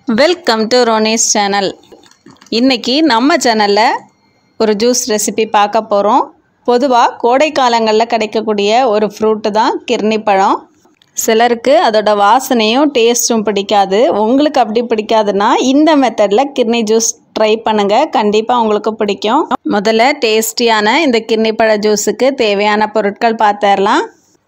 welcome to ரோனிஸ் channel இன்றைக்கி நம்ம சேனலில் ஒரு ஜூஸ் ரெசிபி பார்க்க போகிறோம் பொதுவாக கோடை காலங்களில் கிடைக்கக்கூடிய ஒரு ஃப்ரூட்டு தான் கிர்னி பழம் சிலருக்கு அதோட வாசனையும் டேஸ்ட்டும் பிடிக்காது உங்களுக்கு அப்படி பிடிக்காதுன்னா இந்த மெத்தடில் கிர்னி ஜூஸ் ட்ரை பண்ணுங்கள் கண்டிப்பாக உங்களுக்கு பிடிக்கும் முதல்ல டேஸ்டியான இந்த கிர்னி பழ ஜூஸுக்கு தேவையான பொருட்கள் பார்த்துடலாம்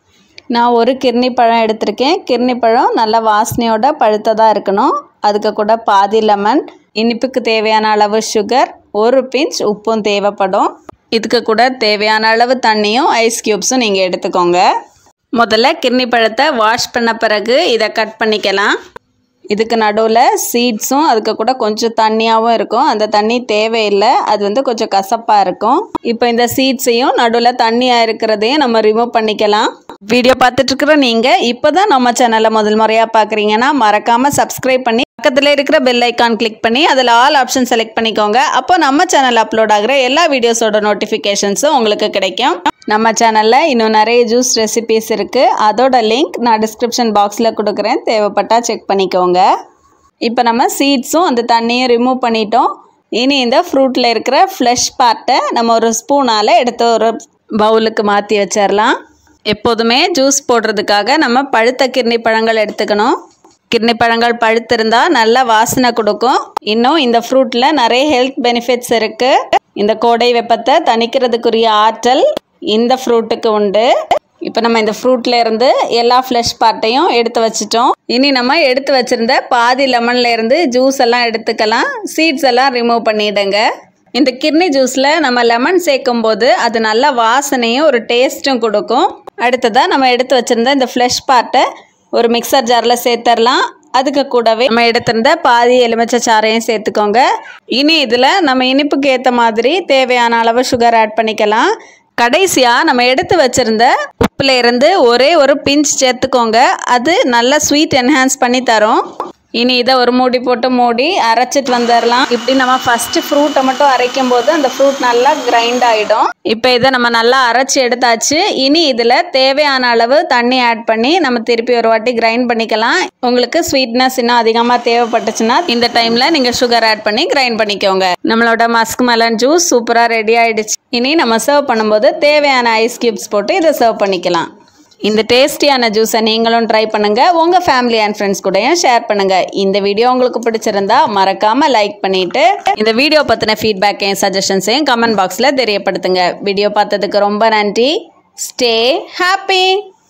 நான் ஒரு கிர்னி பழம் எடுத்திருக்கேன் கிர்னி பழம் நல்ல வாசனையோட பழுத்ததாக இருக்கணும் அதுக்கு கூட பாதி லெமன் இனிப்புக்கு தேவையான அளவு சுகர் ஒரு பிஞ்ச் உப்பும் தேவைப்படும் இதுக்கு கூட தேவையான அளவு தண்ணியும் ஐஸ் க்யூப்ஸும் நீங்கள் எடுத்துக்கோங்க முதல்ல கிர்னி பழத்தை வாஷ் பண்ண பிறகு இதை கட் பண்ணிக்கலாம் இதுக்கு நடுவில் சீட்ஸும் அதுக்கு கூட கொஞ்சம் தண்ணியாகவும் இருக்கும் அந்த தண்ணி தேவையில்லை அது வந்து கொஞ்சம் கசப்பாக இருக்கும் இப்போ இந்த சீட்ஸையும் நடுவில் தண்ணியாக இருக்கிறதையும் நம்ம ரிமூவ் பண்ணிக்கலாம் வீடியோ பார்த்துட்டு இருக்கிற நீங்கள் இப்போ தான் நம்ம சேனலை முதல் முறையாக பார்க்குறீங்கன்னா மறக்காமல் சப்ஸ்கிரைப் பண்ணி பக்கத்தில் இருக்கிற பெல் ஐக்கான் கிளிக் பண்ணி அதில் ஆல் ஆப்ஷன் செலக்ட் பண்ணிக்கோங்க அப்போ நம்ம சேனல் அப்லோட் ஆகிற எல்லா வீடியோஸோட நோட்டிஃபிகேஷன்ஸும் உங்களுக்கு கிடைக்கும் நம்ம சேனலில் இன்னும் நிறைய ஜூஸ் ரெசிபீஸ் இருக்குது அதோட லிங்க் நான் டிஸ்கிரிப்ஷன் பாக்ஸில் கொடுக்குறேன் தேவைப்பட்டால் செக் பண்ணிக்கோங்க இப்போ நம்ம சீட்ஸும் அந்த தண்ணியும் ரிமூவ் பண்ணிட்டோம் இனி இந்த ஃப்ரூட்டில் இருக்கிற ஃப்ளஷ் பார்ட்டை நம்ம ஒரு ஸ்பூனால் எடுத்து ஒரு பவுலுக்கு மாற்றி வச்சிடலாம் எப்போதுமே ஜூஸ் போடுறதுக்காக நம்ம பழுத்த கிர்னி பழங்கள் எடுத்துக்கணும் கிர்னி பழங்கள் பழுத்திருந்தால் நல்ல வாசனை கொடுக்கும் இன்னும் இந்த ஃப்ரூட்டில் நிறைய ஹெல்த் பெனிஃபிட்ஸ் இருக்குது இந்த கோடை வெப்பத்தை தணிக்கிறதுக்குரிய ஆற்றல் இந்த ஃப்ரூட்டுக்கு உண்டு இப்போ நம்ம இந்த ஃப்ரூட்ல இருந்து எல்லா ஃப்ளஷ் பார்ட்டையும் எடுத்து வச்சிட்டோம் இனி நம்ம எடுத்து வச்சிருந்த பாதி லெமன்ல இருந்து ஜூஸ் எல்லாம் எடுத்துக்கலாம் சீட்ஸ் எல்லாம் ரிமூவ் பண்ணிடுங்க இந்த கிர்னி ஜூஸில் நம்ம லெமன் சேர்க்கும் போது அது நல்ல வாசனையும் ஒரு டேஸ்ட்டும் கொடுக்கும் அடுத்ததாக நம்ம எடுத்து வச்சிருந்த இந்த ஃப்ளஷ் பார்ட்டை ஒரு மிக்சர் ஜாரில் சேர்த்துடலாம் அதுக்கு கூடவே நம்ம எடுத்திருந்த பாதி எலுமிச்சை சாறையும் சேர்த்துக்கோங்க இனி இதில் நம்ம இனிப்புக்கு ஏற்ற மாதிரி தேவையான அளவு சுகர் ஆட் பண்ணிக்கலாம் கடைசியாக நம்ம எடுத்து வச்சிருந்த உப்புல இருந்து ஒரே ஒரு பிஞ்ச் சேர்த்துக்கோங்க அது நல்ல ஸ்வீட் என்ஹான்ஸ் பண்ணி தரும் இனி இதை ஒரு மூடி போட்டு மூடி அரைச்சிட்டு வந்துடலாம் இப்படி நம்ம ஃபஸ்ட்டு ஃப்ரூட்டை மட்டும் அரைக்கும் போது அந்த ஃப்ரூட் நல்லா கிரைண்ட் ஆகிடும் இப்போ இதை நம்ம நல்லா அரைச்சி எடுத்தாச்சு இனி இதில் தேவையான அளவு தண்ணி ஆட் பண்ணி நம்ம திருப்பி ஒரு வாட்டி கிரைண்ட் பண்ணிக்கலாம் உங்களுக்கு ஸ்வீட்னஸ் இன்னும் அதிகமாக தேவைப்பட்டுச்சுன்னா இந்த டைமில் நீங்கள் சுகர் ஆட் பண்ணி கிரைண்ட் பண்ணிக்கோங்க நம்மளோட மஸ்க் மெலன் ஜூஸ் சூப்பராக ரெடி ஆகிடுச்சு இனி நம்ம சர்வ் பண்ணும்போது தேவையான ஐஸ் க்யூப்ஸ் போட்டு இதை சர்வ் பண்ணிக்கலாம் இந்த டேஸ்டியான ஜூஸை நீங்களும் ட்ரை பண்ணுங்கள் உங்கள் ஃபேமிலி அண்ட் ஃப்ரெண்ட்ஸ் கூடயும் ஷேர் பண்ணுங்கள் இந்த வீடியோ உங்களுக்கு பிடிச்சிருந்தா மறக்காமல் லைக் பண்ணிவிட்டு இந்த வீடியோ பற்றின ஃபீட்பேக்கையும் சஜஷன்ஸையும் கமெண்ட் பாக்ஸில் தெரியப்படுத்துங்க வீடியோ பார்த்ததுக்கு ரொம்ப நன்றி ஸ்டே ஹாப்பி